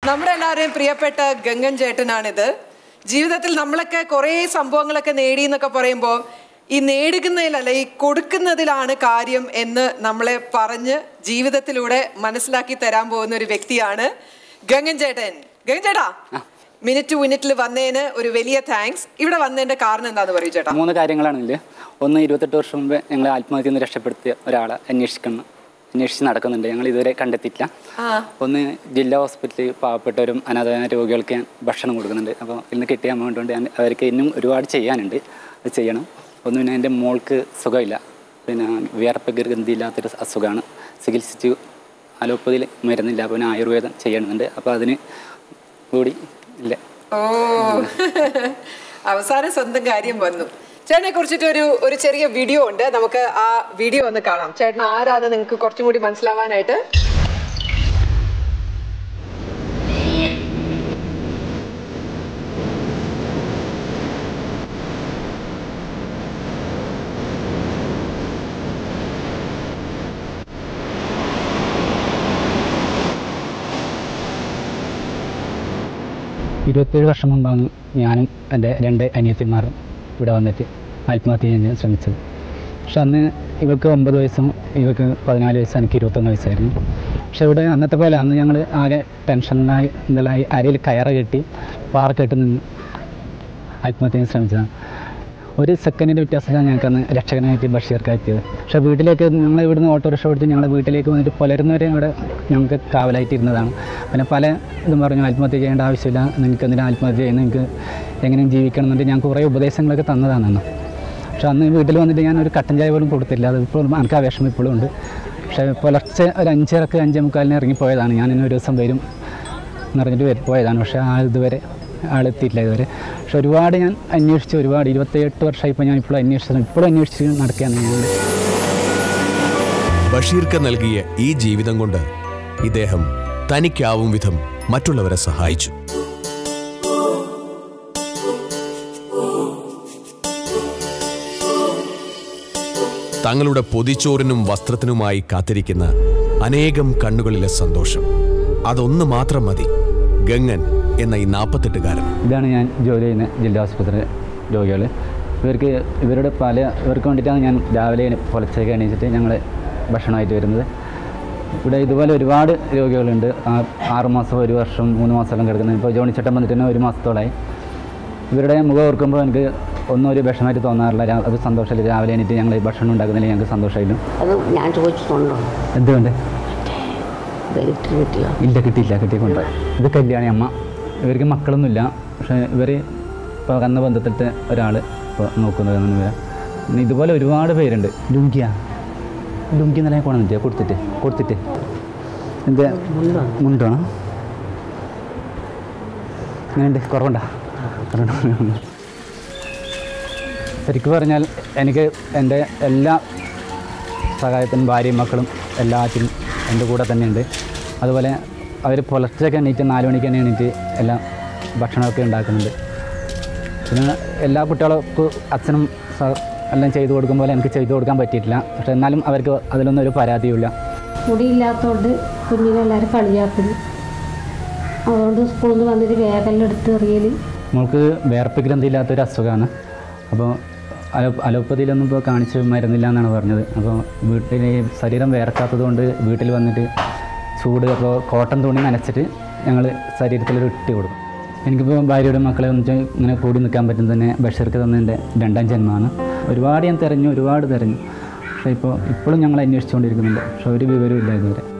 നമ്മുടെ എല്ലാവരെയും പ്രിയപ്പെട്ട ഗംഗൻ ചേട്ടനാണിത് ജീവിതത്തിൽ നമ്മളൊക്കെ കുറേ സംഭവങ്ങളൊക്കെ നേടി എന്നൊക്കെ പറയുമ്പോൾ ഈ നേടുന്നതിലല്ല ഈ കൊടുക്കുന്നതിലാണ് കാര്യം എന്ന് നമ്മളെ പറഞ്ഞ് ജീവിതത്തിലൂടെ മനസ്സിലാക്കി തരാൻ പോകുന്ന ഒരു വ്യക്തിയാണ് ഗംഗൻ ചേട്ടൻ ഗംഗൻ ചേട്ടാ മിനിറ്റ് മിനിറ്റിൽ വന്നതിന് ഒരു വലിയ താങ്ക്സ് ഇവിടെ വന്നതിന്റെ കാരണം എന്താന്ന് പറയൂ ചേട്ടാ മൂന്ന് കാര്യങ്ങളാണ് ഇതിൽ ഒന്ന് ഇരുപത്തെട്ട് വർഷം മുമ്പ് ഞങ്ങൾ ആത്മഹത്യയിൽ നിന്ന് രക്ഷപ്പെടുത്തിയ ഒരാളെ അന്വേഷിക്കണം അന്വേഷിച്ച് നടക്കുന്നുണ്ട് ഞങ്ങൾ ഇതുവരെ കണ്ടെത്തിയിട്ടില്ല ആ ഒന്ന് ജില്ലാ ഹോസ്പിറ്റലിൽ പാവപ്പെട്ടവരും അനാഥമായ രോഗികൾക്ക് ഞാൻ ഭക്ഷണം കൊടുക്കുന്നുണ്ട് അപ്പോൾ ഇന്ന് കിട്ടിയ എമൗണ്ട് കൊണ്ട് ഞാൻ അവർക്ക് ഇന്നും ഒരുപാട് ചെയ്യാനുണ്ട് അത് ചെയ്യണം ഒന്ന് പിന്നെ എൻ്റെ മോൾക്ക് സുഖമില്ല പിന്നെ വിയർപ്പ് ഗന്ധിയില്ലാത്തൊരു അസുഖമാണ് ചികിത്സിച്ച് അലോപ്പതിയിൽ മരുന്നില്ല അപ്പോൾ പിന്നെ ആയുർവേദം ചെയ്യണമെന്നുണ്ട് അപ്പോൾ അതിന് കൂടി ഇല്ല ഓ അവസാനം സ്വന്തം കാര്യം വന്നു ചേട്ടനെ കുറിച്ചിട്ട് ഒരു ഒരു ചെറിയ വീഡിയോ ഉണ്ട് നമുക്ക് ആ വീഡിയോ ഒന്ന് കാണാം ചേട്ടൻ ആരാന്ന് നിങ്ങൾക്ക് കുറച്ചും കൂടി മനസ്സിലാവാനായിട്ട് ഇരുപത്തേഴ് വർഷം മുമ്പാണ് ഞാനും എൻ്റെ രണ്ട് അനിയത്തിമാരും ഇവിടെ വന്നിട്ട് ആത്മഹത്യ ചെയ്യാൻ ശ്രമിച്ചത് പക്ഷെ അന്ന് ഇവർക്ക് ഒമ്പത് വയസ്സും ഇവർക്ക് പതിനാല് വയസ്സും എനിക്ക് ഇരുപത്തൊന്ന് വയസ്സായിരുന്നു പക്ഷെ ഇവിടെ അന്നത്തെ പോലെ അന്ന് ഞങ്ങൾ ആകെ ടെൻഷനായി ഇന്നലായി അരയിൽ കയറ കെട്ടി പാറക്കെട്ട് നിന്ന് ആത്മഹത്യ ചെയ്യാൻ ശ്രമിച്ചതാണ് ഒരു സെക്കൻഡിൻ്റെ വ്യത്യാസത്തിലാണ് ഞങ്ങൾക്ക് അന്ന് രക്ഷകനായിട്ട് ബഷീർക്ക് എത്തിയത് പക്ഷേ വീട്ടിലേക്ക് ഞങ്ങൾ ഇവിടുന്ന് ഓട്ടോറിക്ഷ ഓടിച്ച് ഞങ്ങളുടെ വീട്ടിലേക്ക് വന്നിട്ട് പുലരുന്നവരെ ഇവിടെ ഞങ്ങൾക്ക് കാവലായിട്ട് ഇരുന്നതാണ് പിന്നെ പല ഇതും പറഞ്ഞു ആത്മഹത്യ ചെയ്യേണ്ട ആവശ്യമില്ല നിങ്ങൾക്ക് എന്തിനാ ആത്മഹത്യ ചെയ്യുന്നത് നിങ്ങൾക്ക് എങ്ങനെയും ജീവിക്കണം എന്നിട്ട് ഞാൻ കുറേ ഉപദേശങ്ങളൊക്കെ തന്നതാണ് അന്ന് പക്ഷെ അന്ന് വീട്ടിൽ വന്നിട്ട് ഞാൻ ഒരു കട്ടൻ ചായ പോലും കൊടുത്തില്ല അത് ഇപ്പോഴും എനിക്ക് ആ വിഷമം ഇപ്പോഴും ഉണ്ട് പക്ഷേ പുലർച്ചെ ഒരു അഞ്ചരക്ക് അഞ്ചേ മുക്കാലിന് ഇറങ്ങിപ്പോയതാണ് ഞാൻ ഇന്ന് ഒരു ദിവസം വരും നിറഞ്ഞിട്ട് വരും പോയതാണ് പക്ഷേ ആ ഇതുവരെ ആളെത്തിയിട്ടില്ല ഇതുവരെ പക്ഷെ ഒരുപാട് ഞാൻ അന്വേഷിച്ചു ഒരുപാട് ഇരുപത്തിയെട്ട് വർഷമായി ഇപ്പോൾ ഞാൻ ഇപ്പോഴും അന്വേഷിച്ചത് ഇപ്പോഴും അന്വേഷിച്ച് നടക്കുകയാണ് ഞാൻ ബഷീർക്ക് നൽകിയ ഈ ജീവിതം കൊണ്ട് ഇദ്ദേഹം തനിക്കാവും വിധം മറ്റുള്ളവരെ സഹായിച്ചു തങ്ങളുടെ പൊതിച്ചോറിനും വസ്ത്രത്തിനുമായി കാത്തിരിക്കുന്ന അനേകം കണ്ണുകളിലെ സന്തോഷം അതൊന്ന് മാത്രം മതി ഗംഗൻ എന്ന ഈ നാൽപ്പത്തെട്ടുകാരൻ ഇതാണ് ഞാൻ ജോലി ചെയ്യുന്ന ജില്ലാ ആശുപത്രി രോഗികൾ ഇവർക്ക് ഇവരുടെ പല ഇവർക്ക് വേണ്ടിയിട്ടാണ് ഞാൻ രാവിലെ പുലച്ചേക്ക് എണീച്ചിട്ട് ഞങ്ങൾ ഭക്ഷണമായിട്ട് വരുന്നത് ഇവിടെ ഇതുപോലെ ഒരുപാട് രോഗികളുണ്ട് ആ- ആറ് മാസം ഒരു വർഷം മൂന്ന് മാസമെല്ലാം കിടക്കുന്നത് ഇപ്പോൾ ജോണിച്ചേട്ടൻ വന്നിട്ട് തന്നെ ഒരു മാസത്തോളമായി ഇവരുടെ മുഖം ഓർക്കുമ്പോൾ എനിക്ക് ഒന്നും ഒരു വിഷമമായിട്ട് തോന്നാറില്ല രാ- അത് സന്തോഷമില്ല രാവിലെ എണീറ്റ് ഞങ്ങൾ ഈ ഭക്ഷണം ഉണ്ടാക്കുന്നതിൽ ഞങ്ങൾക്ക് സന്തോഷമായിരുന്നു അത് ഞാൻ ചോദിച്ചിട്ടുണ്ടോ എന്തുകൊണ്ട് വെയിറ്റ് കിട്ടിയോ ഇല്ല കിട്ടിയില്ല കിട്ടിക്കൊണ്ട് ഇത് കല്യാണി അമ്മ ഇവർക്ക് മക്കളൊന്നുമില്ല പക്ഷേ ഇവർ ഇപ്പോൾ കന്ന ബന്ധത്തിലത്തെ ഒരാൾ ഇപ്പോൾ നോക്കുന്നത് ഇവർ പിന്നെ ഇതുപോലെ ഒരുപാട് പേരുണ്ട് ലുങ്കിയ ലുങ്കി നിലയെ കൊണ്ടുവന്നിട്ട് കൊടുത്തിട്ട് കൊടുത്തിട്ട് എന്ത് മുണ്ടോണോ അങ്ങനെയുണ്ട് കുറവുണ്ടോ കുറവുണ്ടോ ശരിക്കും പറഞ്ഞാൽ എനിക്ക് എൻ്റെ എല്ലാ സഹായത്തിനും ഭാര്യയും മക്കളും എല്ലാറ്റിനും എൻ്റെ കൂടെ തന്നെയുണ്ട് അതുപോലെ അവർ പുലർച്ചയൊക്കെ എണീറ്റ് നാല് മണിക്ക് തന്നെ എണീറ്റ് എല്ലാം ഭക്ഷണമൊക്കെ ഉണ്ടാക്കുന്നുണ്ട് പിന്നെ എല്ലാ കുട്ടികൾക്കും അച്ഛനും സ- എല്ലാം ചെയ്തു കൊടുക്കും പോലെ എനിക്ക് ചെയ്തു കൊടുക്കാൻ പറ്റിയിട്ടില്ല പക്ഷേ എന്നാലും അവർക്ക് അതിലൊന്നും ഒരു പരാതിയുമില്ല മുടിയില്ലാത്തതുകൊണ്ട് കുഞ്ഞിനെല്ലാവരും കളിയാക്കല് അതുകൊണ്ട് സ്കൂളിൽ നിന്ന് വന്നിട്ട് വേഗമെല്ലാം എടുത്ത് എറിയൽ മോൾക്ക് വേർപ്പ് ഗ്രന്ഥി ഇല്ലാത്തൊരു അസുഖമാണ് അപ്പോൾ അലോ അലോപ്പതിയിലൊന്നും ഇപ്പോൾ കാണിച്ച് മരുന്നില്ല എന്നാണ് പറഞ്ഞത് അപ്പോൾ വീട്ടിൽ ശരീരം വേർക്കാത്തത് കൊണ്ട് വീട്ടിൽ വന്നിട്ട് ചൂട് അപ്പോൾ കോട്ടൺ തുണി നനച്ചിട്ട് ഞങ്ങൾ ശരീരത്തിലൊരു ഇട്ട് കൊടുക്കും എനിക്കിപ്പോൾ ഭാര്യയുടെ മക്കളെ ഒന്നിച്ച് ഇങ്ങനെ കൂടി നിൽക്കാൻ പറ്റും തന്നെ ബഷീർക്ക് തന്നതിൻ്റെ രണ്ടാം ജന്മമാണ് ഒരുപാട് ഞാൻ തിരഞ്ഞു ഒരുപാട് തിരഞ്ഞു പക്ഷേ ഇപ്പോൾ ഇപ്പോഴും ഞങ്ങൾ അന്വേഷിച്ചുകൊണ്ടിരിക്കുന്നുണ്ട് പക്ഷേ ഒരു വിവരവും ഇല്ല ഇതുവരെ